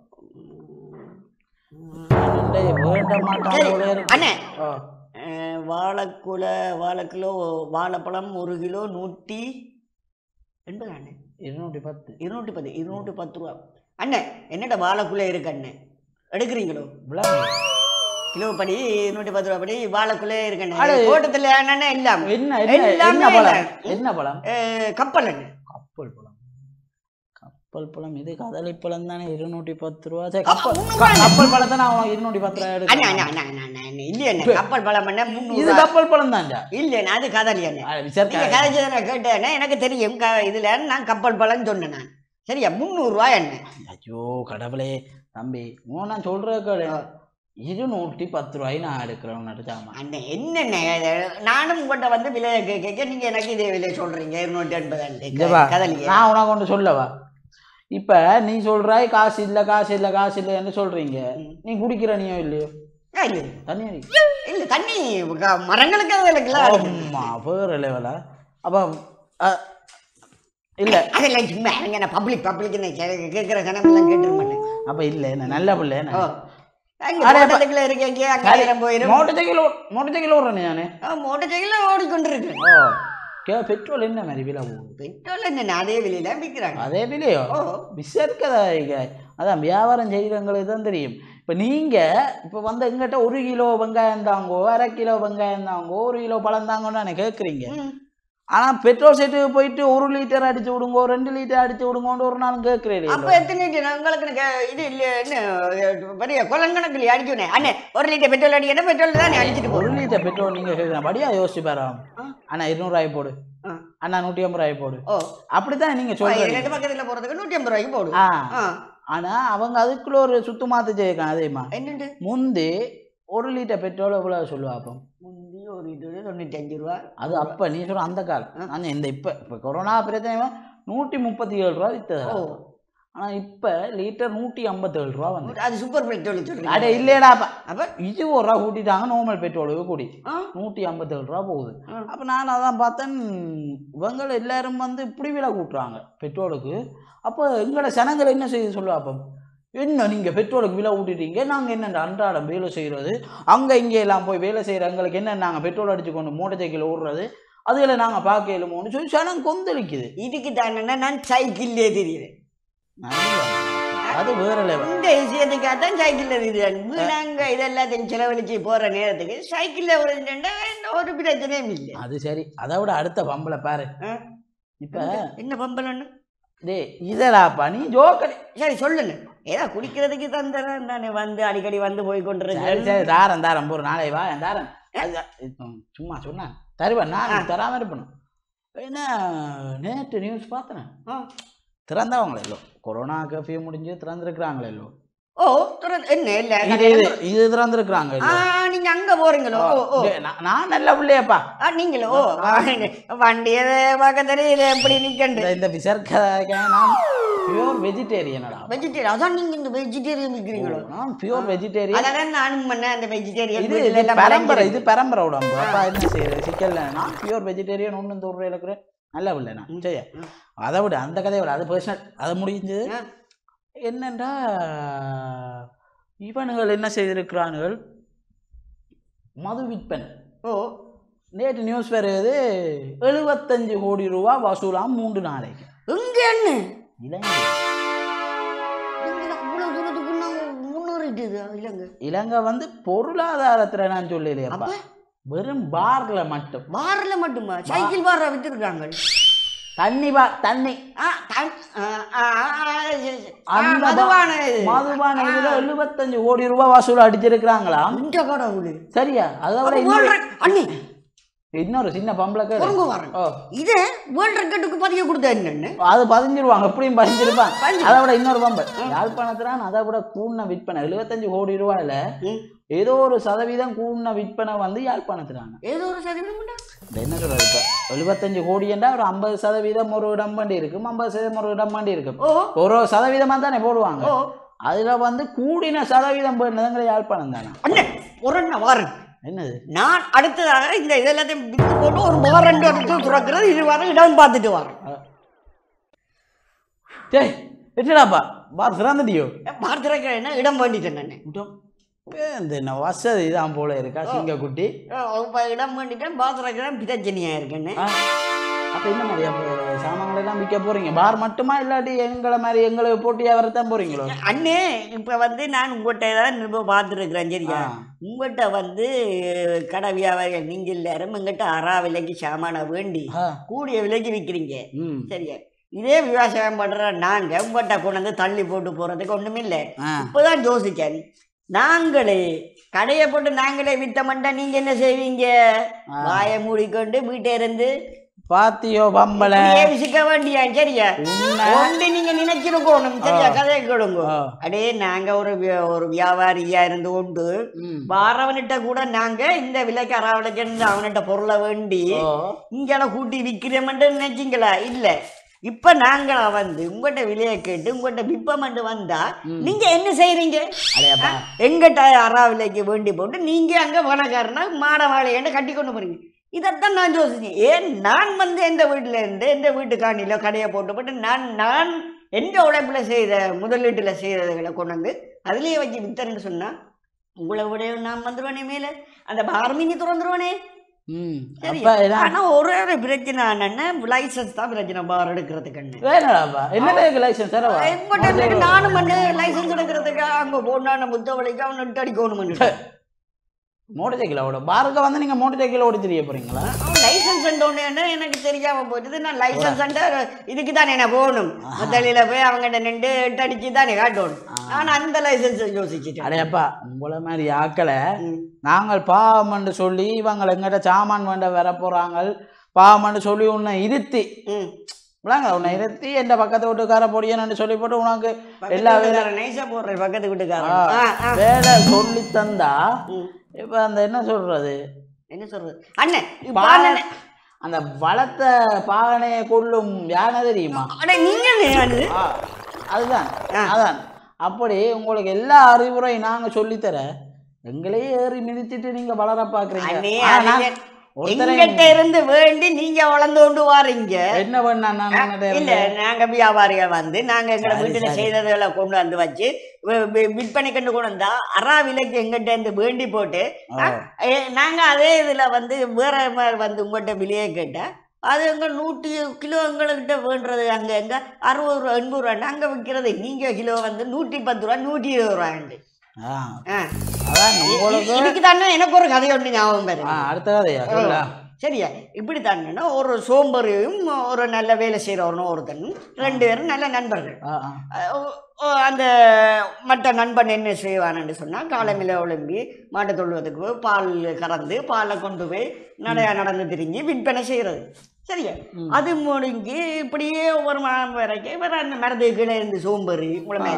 டேய், வேண்ட மாட்டான் சரி, போல இருக்கு. அண்ணே ஆ, அஹ், வாழைக்குலை வாழை கிலோ வாழைப்பழம் ஒரு கிலோ நூற்றி எண்பது அண்ணே இருநூற்றி பத்து இருநூற்றி பத்து இருநூற்றி பத்து ரூபா அண்ணே என்னடா வாழைக்குள்ளே இருக்கு அண்ணே எடுக்கிறீங்களோ விளாடு கிலோ படி இருநூற்றி பத்து ரூபா படி வாழைக்குள்ளே இருக்கு அட, அண்ணே தோட்டத்தில் அண்ணே இல்லாம என்ன என்ன எல்லாமே என்ன பழம் இல்ல. என்ன பழம் அஹ், கப்பல் அண்ணே கப்பல் பழம் கப்பல் பழம் இது கதளி பழம் தானே இருநூற்றி பத்து ரூபா சரி, அப்ப கப்பல் முந்நூறு ரூபா கப்பல் பழத்தை நான் உனக்கு இருநூற்றி பத்து ரூபா அண்ணே எடுக்கிறேன் அண்ணே அண்ணே அண்ணே அண்ணே அண்ணே இல்லையே அண்ணே கப்பல் பழம் அண்ணே இது முந்நூறு கப்பல் பழம் தான்டா இல்லைண்ணே அது கதலி அண்ணே அது நீங்க விசாரிக்க கதைச்சதை நான் கேட்டேன் எனக்கு தெரியும் க இதுல நான் கப்பல் பழம் சொன்னேன் நான் சரியா முந்நூறுரூவாய் அண்ணே ஐயோ கடவுளே தம்பி உன் நான் சொல்ற கேளு இருநூற்றி பத்து ரூபாய் நான் எடுக்கிறேன் உன்னோட சாமான் அண்ணே என்னண்ணே இது? நானும் உங்கள்கிட்ட வந்து விலையை கே- கேட்க நீங்க எனக்கு இதே விலை சொல்றீங்க இருநூற்றி எண்பது இங்கவா கதலியே நான் உனக்கு ஒன்று சொல்லவா இப்ப நீ சொல்றாய் காசு இல்ல காசு இல்ல காசு இல்லைன்னு சொல்றீங்க நீ குடிக்கிற நீயோ இல்லையோ ஆ, இல்ல தண்ணி அடி இல்ல தண்ணி க- மரங்களுக்கு அதுகளுக்குலாம் ஆமா வேற லெவலா அப்ப அ, இல்ல அதெல்லாம் சும்மா எனக்கு நான் பப்ளிக் பப்ளிக் கேட்குற கணக்கெல்லாம் கேட்டுருக்க மாட்டேன் அப்ப இல்ல என்ன நல்ல பிள்ளை என்ன ஓ அங்க அடே, அப்ப- தோட்டத்துக்குள்ள இருக்கீங்க அங்காயிரம் போயிரும் மோட்டர் சைக்கிள் மோட்டர் சைக்கிள் ஓடுறேன் நானு மோட்டர் சைக்கிள் ஓடிக்கொண்டிருக்கு ஓ கே பெட்ரோல் என்ன மாதிரி விலை போகுது பெட்ரோல் என்ன அதே விலையில விற்கிறாங்க அதே விலையோ ஓ விசாரிக்கதா அதான் வியாபாரம் செய்கிறவங்களுக்கு தான் தெரியும் இப்போ நீங்கள் இப்போ வந்து எங்கிட்ட ஒரு கிலோ வெங்காயம் தாங்கோ அரை கிலோ வெங்காயம் தாங்கோ ஒரு கிலோ பழம் தாங்கன்னு நான் கேட்குறீங்க ம். ஆனால் பெட்ரோல் செட்டுக்கு போயிட்டு ஒரு லிட்டர் அடிச்சு விடுங்கோ ரெண்டு லிட்டர் அடிச்சு விடுங்கோன்னு ஒரு நாளும் கேட்குறீங்க அப்ப எத்தனை லிட்டர் உங்களுக்கு எனக்கு இது இல்ல என்ன பெரிய கொலன் கணக்கில் அடிக்கணும் அண்ணே ஒரு லிட்டர் பெட்ரோல் அடிக்கணும் பெட்ரோல் தான் அடிச்சிட்டு ஒரு போறோம் லிட்டர் பெட்ரோல் நீங்கள் கேட்குறேன் படியா யோசிச்சு பாரு ஆ. அண்ணா இருநூறுவாய் போடு ஆ. அண்ணா நூற்றி ஐம்பது ரூபாய் போடு ஓ அப்படித்தான் நீங்கள் இது சொல்கிறீங்க ரெண்டு பக்கத்துல போறதுக்கு நூற்றி ஐம்பது ரூபாய்க்கு போடும் ஆ ஆ ஆனால் அவங்க அதுக்குள்ள ஒரு சுத்து மாத்து செய்யக்கான் அதேமா என்னண்டு முந்தி ஒரு லிட்டர் பெட்ரோல் எவ்வளோ சொல்லுவா அப்போ முந்தி ஒரு லிட்டர் தொண்ணூற்றி அஞ்சு ரூபா அது அப்ப நீ சொல்ற அந்த காலம் நான் இந்த இப்ப இப்ப கொரோனா பிரச்சனை நூற்றி முப்பத்தி ஏழு ரூபா வித்தது ஓ ஆனா இப்ப லிட்டர் நூற்றி ஐம்பத்தேழு ரூபா வந்து அது சூப்பர் பெட்ரோல் சொல்றீங்க அட இல்லையடா அப்ப அப்ப இது ஒரு ரூபா கூட்டிட்டாங்க நார்மல் பெட்ரோலுக்கு கூடி ஆ நூற்றி ஐம்பத்தேழு ரூபா போகுது ஆ. அப்ப நான் அதான் பார்த்தேன் இவங்க எல்லாரும் வந்து இப்படி விலை கூட்டுறாங்க பெட்ரோலுக்கு அப்போ எங்களோட சனங்கள் என்ன செய்ய சொல்லுவா அப்போ என்ன நீங்கள் பெட்ரோலுக்கு விலை ஊட்டிட்டீங்க நாங்கள் என்ன அன்றாடம் வேலை செய்கிறது அங்கே இங்கே எல்லாம் போய் வேலை செய்கிற எங்களுக்கு என்ன நாங்கள் பெட்ரோல் அடிச்சு கொண்டு மோட்டர் சைக்கிள் ஓடுறது அதில் நாங்கள் பார்க்க இயலுமோன்னு சொல்லி சனம் கொந்தளிக்குது இதுக்கு தான் நான் சைக்கிள்லே தெரியுறேன் நல்ல. அது வேற லெவல் இந்த விஷயத்துக்காக தான் சைக்கிள்ல இருக்குது நாங்க இதெல்லாத்தையும் செலவழிச்சு போற நேரத்துக்கு சைக்கிள்ல ஓடிட்டா ஒரு பிரச்சனையும் இல்லை அது சரி அதை விட அடுத்த பம்பளை பாரு ஆ? இப்போ என்ன பம்பலன்னு டே இதடாப்பா நீ ஜோக்கடி சரி சொல்லுங்க ஏதா குடிக்கிறதுக்கு தந்துடுறேன் தானே வந்து அடிக்கடி வந்து போய் சரி கொண்டிருக்கேன் சரி தாரன் தாரன் போற நாளை வா என் தாரன் அது, இப்போ சும்மா சொன்னான் தருவேன் நான் தராம இருப்பேன் என்ன நேற்று நியூஸ் பார்த்தேன் ஆ. திறந்தவங்களே இல்லோ கொரோனா கர்ஃபியூ முடிஞ்சு திறந்துருக்குறாங்களே இல்லோ ஓ திறந்து என்ன இல்ல இது இது இது திறந்துருக்குறாங்க ஆ நீங்க அங்க போறீங்களோ ஓ ஓ நான் நல்ல பிள்ளையப்பா ஆ நீங்களோ ஓ வண்டியை பார்க்க தெரியுது எப்படி நிக்கண்டு இந்த இந்த விசர்க்க நான் பியூர் வெஜிடேரியனடா வெஜிடேரியன் அதான் நீங்க இந்த வெஜிடேரியன் விற்கிறீங்களோ நான் பியூர் வெஜிடேரியன் அதான் நானும் பண்ணேன் அந்த வெஜிடேரியன் இது இது பரம்பரை இது பரம்பரை உடம்பு அப்பா என்ன செய்யறது சிக்கல்ல நான் பியூர் வெஜிடேரியன் ஒன்றும் தூரம் இருக்கிறேன் நல்ல பிள்ளை நான் சரி அதை விட அந்த கதையை விட அது பர்சனல் அது முடிஞ்சது ஆ. என்னண்டா இவனுகள் என்ன செய்திருக்கிறானுகள் மது விற்பனை ஓ நேற்று நியூஸ் வருது எழுபத்தஞ்சு கோடி ரூபா வசூலாம் மூன்று நாளைக்கு எங்க என்ன இலங்கை நீங்க அவ்வளவு தூரத்துக்கு நாங்க முன்னேறிட்டு இல்லைங்க இலங்கை வந்து பொருளாதாரத்துல நான் சொல்லலையப்பா அப்ப வெறும் பார்ல மட்டும் பார்ல மட்டுமா சைக்கிள் பார் வித்துருக்காங்க தண்ணி பா தண்ணி ஆ, தன்- ஆ, ஆ, ஆ, சரி, சரி. ஆ, அந்த பா- மதுபான இது. மதுபான இதுல எழுபத்தஞ்சு கோடி ரூபாய் வசூல் அடிச்சிருக்கிறாங்களாம் இந்த கடவுளு சரியா அதை விட அப்ப இன்னொரு world rec- அண்ணி இன்னொரு சின்ன பம்பளை கேளு. பொறுங்க வரேன் ஓ இது வேர்ல்ட் ரெக்கார்டுக்கு பதிய கொடுத்த என்னன்னு அது பதிஞ்சிருவாங்க எப்படியும் பதிஞ்சிருப்பாங்க பதிஞ்சு. அதை விட இன்னொரு பம்பல் யாழ்ப்பாணத்துல அதை விட கூடின விற்பனை எழுபத்தஞ்சு கோடி ரூபாயில ம். ஏதோ ஒரு சதவீதம் கூடின விற்பனை வந்து யாழ்ப்பாணத்துறாங்க ஏதோ ஒரு சதவீதம் உண்டா? இந்த என்ன சொல்றது இப்ப எழுபத்தஞ்சு கோடிண்டா ஒரு ஐம்பது சதவீதம் ஒரு இடம் வண்டி இருக்கும் ஐம்பது சதவீதம் ஒரு இடம் வண்டி இருக்கும் ஓ ஒரு சதவீதமா தானே போடுவாங்க ஓ அதுல வந்து கூடின சதவீதம் போயிருந்ததுங்கிற யாழ்ப்பாணம் தானே அண்ணே ஒரு அண்ணா வாரன் என்னது நான் அடுத்ததாக இந்த இதெல்லாத்தையும் வித்து போட்டு ஒரு வாரண்டு எடுத்து துறக்கிறது இது வர இடம் பார்த்துட்டு வரேன் டேய் எட்டடாப்பா பார் சிறந்தடியோ பார்த்துருக்க என்ன இடம் வேண்டிட்டேன் நான் விட்டோம் இந்த என்ன வசதி தான் போல இருக்கா சிங்கக்குட்டி இப்போ இடம் வேண்டிட்டேன் பாத்ரூம் பிரச்சனையாக இருக்குன்னு ஆ, அப்ப என்ன மாதிரி அப்போ சாமான்கள் எல்லாம் விற்க போறீங்க பார் மட்டுமா இல்லாட்டி எங்களை மாதிரி எங்களுக்கு போட்டியா வரத்தான் போறீங்களோ அண்ணே இப்போ வந்து நான் உங்கள்கிட்ட தான் இப்போ பார்த்துருக்குறேன் சரியா ஆ. உங்கள்கிட்ட வந்து கடை வியாபாரிகள் நீங்கள் எல்லாரும் எங்கிட்ட அரா விலைக்கு சாமான வேண்டி ஆ, கூடிய விலைக்கு விற்கிறீங்க ம் சரியா இதே விவசாயம் பண்ற நாங்க உங்கள்கிட்ட கொண்டு வந்து தள்ளி போட்டு போறதுக்கு ஒண்ணுமே இல்லை ஆ இப்போதான் யோசிச்சேன் நாங்களே கடையை போட்டு நாங்களே வித்தமண்டா நீங்க என்ன செய்வீங்க ஆ. வாயை மூடிக்கொண்டு வீட்டை இருந்து பாத்தியோ பம்பளை இப்படியே விசிக்க வேண்டியா சரியா உண்மை. ஒன்று நீங்க நினைச்சிருக்கணும் சரியா கதையை கேளுங்க ஆ. அடே நாங்க ஒரு வியா- ஒரு வியாபாரியா இருந்து கொண்டு ம். வாரவன்கிட்ட கூட நாங்க இந்த விலைக்கு அறாவிலைக்கு அவன்கிட்ட பொருளை வேண்டி ஓ இங்கெல்லாம் கூட்டி விற்கிறோம்னு நினைச்சிங்களா இல்ல இப்ப நாங்களா வந்து உங்கள்கிட்ட விலையை கேட்டு உங்கள்கிட்ட விற்பமெண்டு வந்தா நீங்க என்ன செய்றீங்க அடையப்பா எங்கிட்ட அரா விலைக்கு வேண்டி போட்டு நீங்க அங்க பணக்காரனா மாட வாழையன்னு கட்டி கொண்டு போறீங்க இதைத்தான் நான் யோசிச்சேன் ஏன் நான் வந்து எந்த வீட்டுல இருந்து எந்த வீட்டு காணியில கடையை போட்டு போட்டு நான் நான் எந்த உழைப்புல செய்த முதலீட்டுல செய்ததுகளை கொண்டு வந்து அதுலயே வச்சு வித்தரேன்னு சொன்னா உங்களை விட நான் வந்துருவேனே மேல அந்த பார்மினி திறந்துருவேனே ம் சரி அப்ப இதான் ஆனா ஒரே ஒரு பிரச்சனை என்னன்னா லைசன்ஸ் தான் பிரச்சனை பார் எடுக்கிறதுக்கு வேணடாப்பா என்ன லைசன்ஸ் தரவா எங்கிட்ட நானும் வந்து லைசன்ஸ் எடுக்கிறதுக்கு அங்க போனா முத்தவளைக்கு அவன் நட்டு அடிக்கணும் மோட்டர் சைக்கிளோட பாருக்கு வந்து நீங்க மோட்டர் சைக்கிள் ஓடி தெரிய போறீங்களா அவன் லைசன்ஸ் உடனே எனக்கு தெரியாம போயிடுது நான் லைசன்ஸ் இதுக்கு தானே நான் போகணும் முதலில போய் அவங்ககிட்ட நின்று எட்டு அடிச்சு தானே காட்டணும் நான் அந்த லைசன்ஸ் யோசிச்சுட்டேன் அடையப்பா உங்களை மாதிரி ஆக்களை ம். நாங்கள் பாவம்னு சொல்லி இவங்க எங்கிட்ட சாமான் வேண்ட வர போறாங்க பாவம்னு சொல்லி உன்னை இருத்தி ம். விளாங்க உன்னை இருத்தி எந்த பக்கத்து வீட்டுக்கார பொடியன்னு சொல்லி போட்டு உனக்கு எல்லா பக்கத்து வேலை வீட்டுக்காரன் நைஸா போடுறேன் பக்கத்து ஆ, வீட்டுக்காரன் ஆ, ஆ. வேலை சொல்லி தந்தா ம். இப்ப அந்த என்ன சொல்றது என்ன சொல்றது அண்ணே இப்ப பானை- அண்ணே, அந்த வளர்த்த பாகனையை கொள்ளும் யானை தெரியுமா அண்ணே நீங்க என்ன ஆ, அதுதான் ஆ. அதான் அப்படி உங்களுக்கு எல்லா அறிவுரையும் நாங்க சொல்லித்தர எங்களையே ஏறி மிதிச்சிட்டு நீங்க வளர பாக்குறீங்க அண்ணே ஆனா, அதுங்க ஒருத்தரை எங்கிட்ட இருந்து வேண்டி நீங்க வளர்ந்து கொண்டு வாரீங்க என்ன பண்ண நான் உன்கிட்ட இல்ல இருந்து? நாங்க வியாபாரிகள் வந்து நாங்க எங்க சரி, வீட்டுல சரி. செய்ததுகளை கொண்டு வந்து வச்சு வி- வி- விற்பனை கொண்டு கொண்டு வந்தா அரா விலைக்கு எங்கிட்ட இருந்து வேண்டி போட்டு ஆ. ஏ, நாங்க அதே இதுல வந்து வேற மாதிரி வந்து உங்கள்கிட்ட விலையை கேட்டா அது எங்க நூற்றி கிலோ எங்கள்கிட்ட வேண்டுறது அங்க எங்க அறுபது ரூபா எண்பது ரூபா அங்க விற்கிறது நீங்க கிலோ வந்து நூற்றி பத்து ரூபா நூற்றி இருபது ரூபாண்டு ஆ, ஆ. அதான் உங்களுக்கு இதுக்கு தானே எனக்கு ஒரு கதை ஒன்று ஞாபகம் வருது ஆ, அடுத்த கதையா சொல்ல சரியா இப்படி தானேன்னா ஒரு சோம்பரையும் ஒரு நல்ல வேலை செய்கிறவனும் ஒருத்தனும் ரெண்டு பேரும் நல்ல நண்பர்கள் ஆ, ஆ. அஹ் ஓ- ஓ, அந்த மற்ற நண்பன் என்ன செய்வான்னு சொன்னால் காலமில ஒழும்பி மாட்டு தொழுவதுக்கு போய் பால் கறந்து பாலை கொண்டு போய் நடையா நடந்து திரிஞ்சு விற்பனை செய்கிறது சரியா அது முடிஞ்சு இப்படியே ஒவ்வொரு மாதம் வரைக்கும் இவர் அந்த மரத்துக்கு கீழே இருந்து சோம்பேறி உங்களை மாதிரி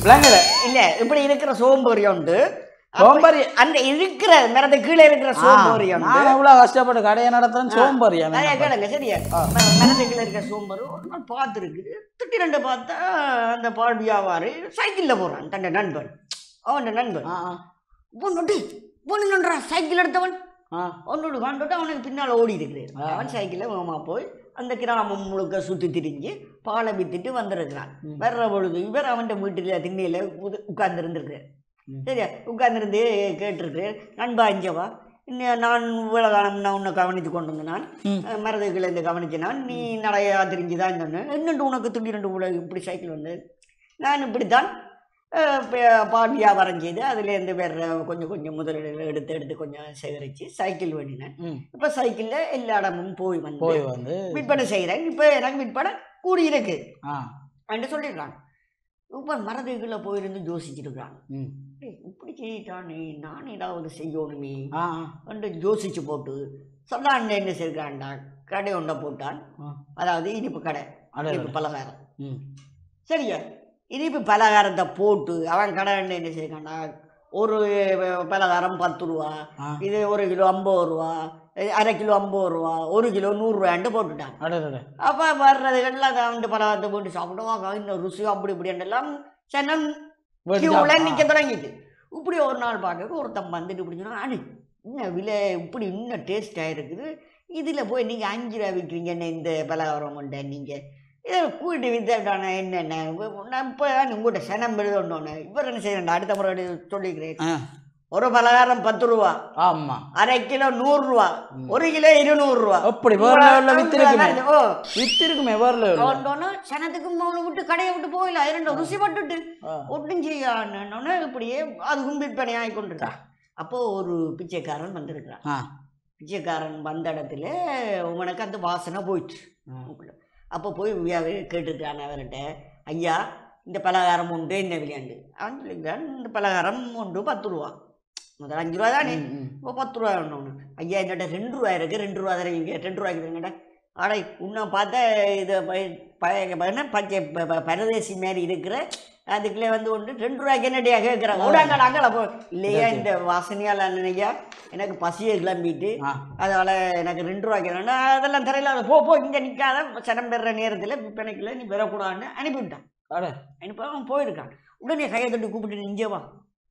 விளங்கல இல்ல இப்படி இருக்கிற சோம்பேறி உண்டு சோம்பேறி அந்த இருக்கிற மரத்து கீழே இருக்கிற சோம்பேறி உண்டு நான் எவ்வளவு கஷ்டப்பட்டு கடையை நடத்துறேன் சோம்பறியா நிறைய கேளுங்க சரியா மரத்துக்குள்ள இருக்க சோம்பரு ஒரு நாள் பார்த்துருக்கு திட்டிரண்டு பார்த்தா அந்த பால் வியாபாரி சைக்கிளில் போறான் தன் நண்பன் அவன் நண்பன் பொண்ணுட்டு பொண்ணு நின்றா சைக்கிள் எடுத்தவன் அவனோட கண்டுட்டு அவனுக்கு பின்னால் ஓடி இருக்கிறான் ஆ. அவன் சைக்கிளில் வேகமாக போய் அந்த கிராமம் முழுக்க சுற்றி திரிஞ்சு பாலை வித்துட்டு வந்திருக்கிறான் ம். வர்ற பொழுது இவர் அவன் வீட்டில் திண்ணையில் உட்கார்ந்து இருந்திருக்கிறார் ம். சரியா உட்கார்ந்துருந்து கேட்டிருக்கிறேன் நண்பா இஞ்சவா இன்னும் நான் இவ்வளோ காலம் நான் உன்னை கவனித்து கொண்டு வந்தேன் நான் ம். மரதுகளை இருந்து கவனிச்சேன் நான் நீ நடையா தெரிஞ்சு தான் சொன்னேன் என்னண்டு உனக்கு துண்டி ரெண்டு உள்ள இப்படி சைக்கிள் வந்து நான் இப்படித்தான் அஹ், ப- பால் வியாபாரம் செய்து அதுலேருந்து வேற கொஞ்சம் கொஞ்சம் முதலீடு எடுத்து எடுத்து கொஞ்சம் சேகரித்து சைக்கிள் வேண்டினேன் இப்போ சைக்கிளில் எல்லா இடமும் போய் வந்து போய் வந்து விற்பனை செய்கிறேன் இப்போ எனக்கு விற்பனை கூடி இருக்கு ஆ என்று சொல்லிடுறான் இப்போ மரதுக்குள்ளே போயிருந்து யோசிச்சிருக்கிறான் ம் "ஏய், இப்படி செய்யிட்டானே நான் ஏதாவது செய்யணுமே ஆ வந்து யோசிச்சு போட்டு சொல்லாண்ட என்ன செய்கிறான்டா கடை ஒன்றை போட்டான் ஆ. அதாவது இனிப்பு கடை அட, இனிப்பு பலகாரம் ம் சரியா இனிப்பு பலகாரத்தை போட்டு அவன் கடை என்ன செய்கிறான்டா ஒரு பலகாரம் பத்து ரூபா ஆ இது ஒரு கிலோ ஐம்பது ரூபா அரை கிலோ ஐம்பது ரூபா ஒரு கிலோ நூறுரூவான்ட்டு போட்டுட்டான் அடடட அப்போ வர்றதுகள்லாம் வந்து பலகாரத்தை போட்டு சாப்பிடுவாங்க இந்த ருசி அப்படி இப்படி எல்லாம் சனம் கியூல நிக்க தொடங்கிட்டு இப்படி ஒரு நாள் பார்க்க ஒருத்தன் வந்துட்டு இப்படி சொன்னா அணி இன்னும் விலை இப்படி இன்னும் டேஸ்டாக இருக்குது இதில் போய் நீங்கள் அஞ்சு ரூபா விற்கிறீங்க என்ன இந்த பலகாரம் கொண்ட நீங்கள் இதை கூட்டி வித்தான என்னென்ன நான் இப்போ உங்கள்கிட்ட சனம் எழுதணுன்னு இவர் என்ன செய்யணும் அடுத்த முறை சொல்லிக்கிறேன் ஆ ஒரு பலகாரம் பத்து ரூபா ஆமா அரை கிலோ நூறுரூவா ஒரு கிலோ இருநூறுவா எப்படி வேற லெவல்ல வித்திருக்குமே ஓ வித்திருக்குமே வேற லெவல்ல அவன் சனத்துக்கும் அவனை விட்டு கடையை விட்டு போகல இரண்டு ருசி பட்டுட்டு ஒன்றும் செய்யான்னு இப்படியே அதுக்கும் விற்பனை ஆகி கொண்டிருக்கான் அப்போ ஒரு பிச்சைக்காரன் வந்திருக்கிறான் ஆ பிச்சைக்காரன் வந்த இடத்துல உனக்கு அந்த வாசனை போயிட்டு ஆ. அப்போ போய் வியா- கேட்டிருக்கான் அவர்கிட்ட ஐயா இந்த பலகாரம் உண்டு என்ன விளையாண்டு அவன் சொல்லிக்கிறான் இந்த பலகாரம் உண்டு பத்து ரூபா முதல்ல அஞ்சு ரூபா தானே ம், ம். இப்போ பத்து ரூபா ஒன்று ஐயா என்னட்ட ரெண்டு ரூபா இருக்கு ரெண்டு ரூபா தரீங்க ரெண்டு ரூபாய்க்கு தரீங்கடா அடை உன்னை பார்த்தா இது ப- ப- என்ன பச்சை ப- ப- பரதேசி மாதிரி இருக்கிற அதுக்குள்ளே வந்து ஒன்று ரெண்டு ரூபாய்க்கு என்னடியா கேட்குறேன் ஓடாங்கடா அங்கே போ இல்லையா இந்த வாசனையால் நினையா எனக்கு பசியை கிளம்பிட்டு ஆ அதனால் எனக்கு ரெண்டு ரூபாய்க்கு வேணா அதெல்லாம் தரையில் போ போ இங்கே நிற்காத சனம் பெறுற நேரத்தில் விற்பனைக்குள்ள நீ பெறக்கூடாதுன்னு அனுப்பிவிட்டான் அட அனுப்பி அவன் போயிருக்கான் உடனே கையை தட்டி கூப்பிட்டு இங்கே வா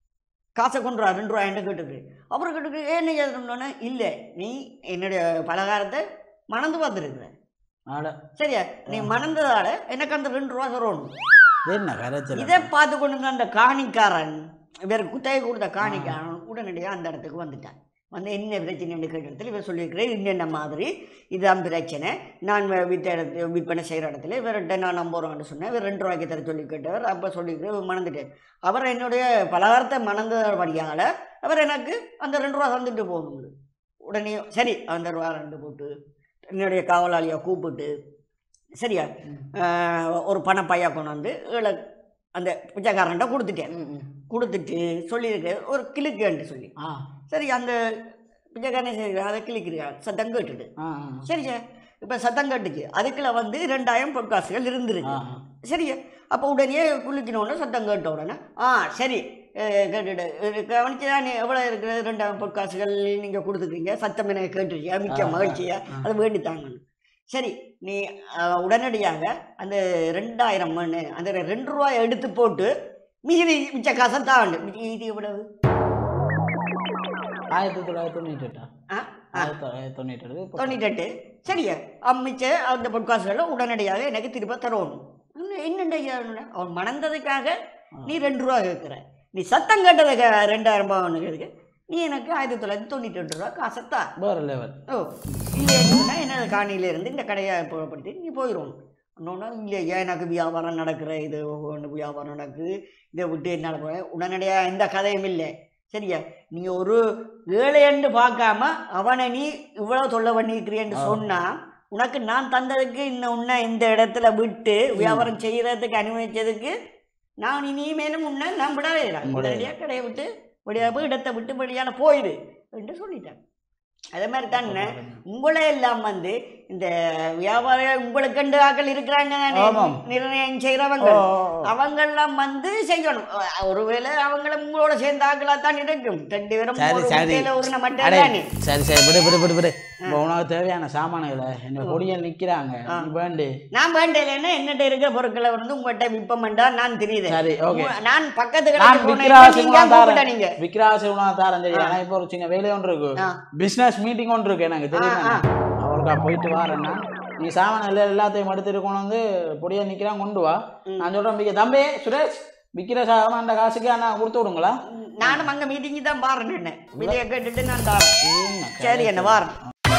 காசை கொண்டு வா ரெண்டு ரூபா என்கிட்ட கேட்டுக்கு அப்புறம் கேட்டுக்கு ஏன் எழுதணுன்னே இல்லை நீ என்னுடைய பலகாரத்தை மணந்து பார்த்துருக்குற அட சரியா நீ மணந்ததால எனக்கு அந்த ரெண்டு ரூபா தரணும் இது என்ன கரைச்சல் இதை பார்த்து கொண்டு இருந்த அந்த காணிக்காரன் இவர் குத்தகை கொடுத்த காணிக்காரன் உடனடியாக அந்த இடத்துக்கு வந்துட்டான் வந்து என்ன பிரச்சனைன்னு கேட்ட இடத்துல இவர் சொல்லியிருக்கிறேன் என்னென்ன மாதிரி இதுதான் பிரச்சனை நான் வி- வித்த இடத்து விற்பனை செய்கிற இடத்துல இவர்கிட்ட நான் ஐம்பது ரூபான்னு சொன்னேன் இவர் ரெண்டு ரூபாய்க்கு தர சொல்லி கேட்டவர் அப்போ சொல்லியிருக்கிறேன் இவர் மணந்துட்டேன் அவர் என்னுடைய பலகாரத்தை மணந்தபடியால் அவர் எனக்கு அந்த ரெண்டு ரூபா தந்துட்டு போகணும் உடனே சரி அந்த ரூபா ரெண்டு போட்டு என்னுடைய காவலாளியை கூப்பிட்டு சரியா ஆஹ், ஒரு பணப்பையா கொண்டாந்து ஏழை அந்த பிச்சைக்காரன்ட்ட கொடுத்துட்டேன் ம், ம். கொடுத்துட்டு சொல்லியிருக்கேன் ஒரு கிளிக்குன்ட்டு சொல்லி ஆ சரி அந்த பிச்சைக்காரன் சரி அதை கிளிக்கிறான் சத்தம் கேட்டுட்டு ஆ சரி சார் இப்போ சத்தம் கேட்டுச்சு அதுக்குள்ள வந்து ரெண்டாயிரம் பொற்காசுகள் இருந்திருக்கு ஆ சரியா அப்போ உடனே குளிக்கணுன்னு சத்தம் கேட்ட உடனே ஆ சரி அஹ், கேட்டுட்டு இது கவனிச்சு தான் எவ்வளோ இருக்கிறது ரெண்டாயிரம் பொற்காசுகள் நீங்கள் கொடுத்துருக்கீங்க சத்தம் எனக்கு கேட்டுருச்சியா மிக்க ஆ, ஆ, மகிழ்ச்சியா ஆ. அதை வேண்டித்தாங்கன்னு சரி நீ அஹ், உடனடியாக அந்த ரெண்டாயிரம் மண் அந்த ரெண்டு ரூபாய் எடுத்து போட்டு மீதி மிச்ச காசை தாண்டு மீதி எவ்வளவு ஆயிரத்தி தொள்ளாயிரத்தி தொண்ணூற்றி எட்டா ஆ ஆ ஆயிரத்தி தொள்ளாயிரத்தி தொண்ணூற்றி எட்டு இப்போ தொண்ணூற்றெட்டு சரியா அம்மிச்ச அந்த பொட்காசுகளை உடனடியாக எனக்கு திரும்ப தரணும் என்னண்ட அவன் மணந்ததுக்காக நீ ரெண்டு ரூபா கேட்குற நீ சத்தம் கேட்டதுக்கு ரெண்டாயிரம் ரூபாய் ஒன்று கேட்க நீ எனக்கு ஆயிரத்தி தொள்ளாயிரத்தி தொண்ணூற்றி ரெண்டு ரூபா காசத்தா வேற லெவல் ஓ இல்லைன்னா என்ன காணியிலேருந்து இந்த கடையை புறப்படுத்தி நீ போயிடும் இன்னொன்று இல்லையா எனக்கு வியாபாரம் நடக்கிற இது ஒன்று வியாபாரம் நடக்குது இதை விட்டு என்னால் போக உடனடியாக எந்த கதையும் இல்லை சரியா நீ ஒரு ஏழைன்னு பார்க்காம அவனை நீ இவ்வளோ தொல்லை பண்ணியிருக்கிறேன்னு ஆ. சொன்னா உனக்கு நான் தந்ததுக்கு இன்னும் உன்னை இந்த இடத்துல விட்டு வியாபாரம் செய்யறதுக்கு அனுமதிச்சதுக்கு நான் இனிமேலும் உன்னை நான் விடவே இல்லை விடவே. உடனடியாக கடையை விட்டு வெளியாக போய் இடத்தை விட்டு வெளியால் போயிடு என்று சொல்லிட்டேன் அதே மாதிரி தானே உங்களை எல்லாம் வந்து இந்த வியாபார உங்களுக்கு கண்டு ஆக்கள் இருக்கிறாங்க தானே, ஆமாம். நிர்ணயம் செய்கிறவங்க ஓ, ஓ, ஓ. அவங்கெல்லாம் வந்து செய்யணும் அஹ் ஒருவேளை அவங்கள உங்களோட சேர்ந்த ஆக்களா தான் இருக்கும் ரெண்டு பேரும் சரி ஒரு சரி முட்டையில ஒரு மட்டும் அடே, தானே சரி சரி விடு விடு விடு விடு இப்போ உனக்கு தேவையான சாமான்களை என்ன கொடியில் நிக்கிறாங்க நீ வேண்டி நான் வேண்டலைன்னா என்னட்ட இருக்கிற பொருட்களை வந்து உங்கள்கிட்ட விற்பமெண்டா நான் தெரியுது சரி ஓகே நான் பக்கத்து நான் கடைக்கு விக்ராசி போனேன் நீங்க கூப்பிட்ட நீங்க விக்ராசி உணவு தாரன் தெரியும் ஆனா இப்போ ஒரு சின்ன வேலை ஒன்று இருக்கு ஆ. பிசினஸ் மீட்டிங் ஒன்று இருக்கு எனக்கு தெரியுமா அவருக்கா போயிட்டு வரேன்னா நீ சாமான் எல்லாம் எல்லாத்தையும் எடுத்துட்டு கொண்டு வந்து பொடியா நிக்கிறான் கொண்டு வா நான் சொல்றேன் மிக்க தம்பி சுரேஷ் விக்கிற சாமான் காசுக்கு நான் கொடுத்து விடுங்களா நானும் அங்க மீட்டிங் தான் பாருன்னு என்ன வெளியே கேட்டுட்டு நான் தாரேன் சரி என்ன வாரேன்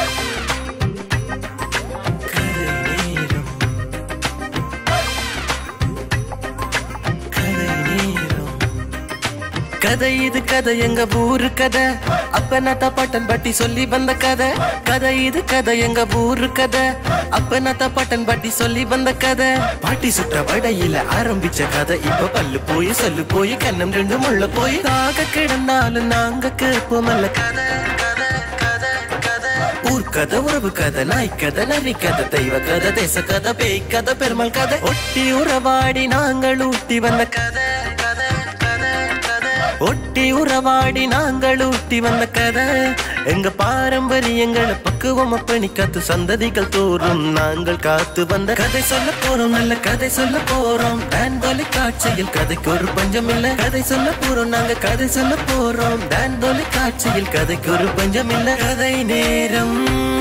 கதை இது கதை எங்க ஊரு கதை அப்ப நத்த பட்டன் பட்டி சொல்லி வந்த கதை கதை இது கதை எங்க ஊரு கதை அப்ப நத்த பட்டன் பட்டி சொல்லி வந்த கதை பாட்டி சுற்ற வடையில ஆரம்பிச்ச கதை இப்ப பல்லு போய் சொல்லு போய் கண்ணம் ரெண்டு முள்ள போய் தாக கிடந்தாலும் நாங்க கேட்போமல்ல கதை கதை கதை கதை ஊர் கதை உறவு கதை நாய் கதை நரி கதை தெய்வ கதை தேச கதை பேய் கதை பெருமாள் கதை ஒட்டி உறவாடி நாங்கள் ஊட்டி வந்த கதை கதை கதை கதை ஒட்டி உறவாடி நாங்கள் ஊட்டி வந்த கதை எங்க பாரம்பரியங்களை பக்குவம் அப்பணி காத்து சந்ததிகள் தோறும் நாங்கள் காத்து வந்த கதை சொல்ல போறோம் நல்ல கதை சொல்ல போறோம் டான் தொலைக்காட்சியில் கதைக்கு ஒரு பஞ்சம் இல்ல கதை சொல்ல போறோம் நாங்க கதை சொல்ல போறோம் டான் தொலைக்காட்சியில் கதைக்கு ஒரு பஞ்சம் இல்ல கதை நேரம்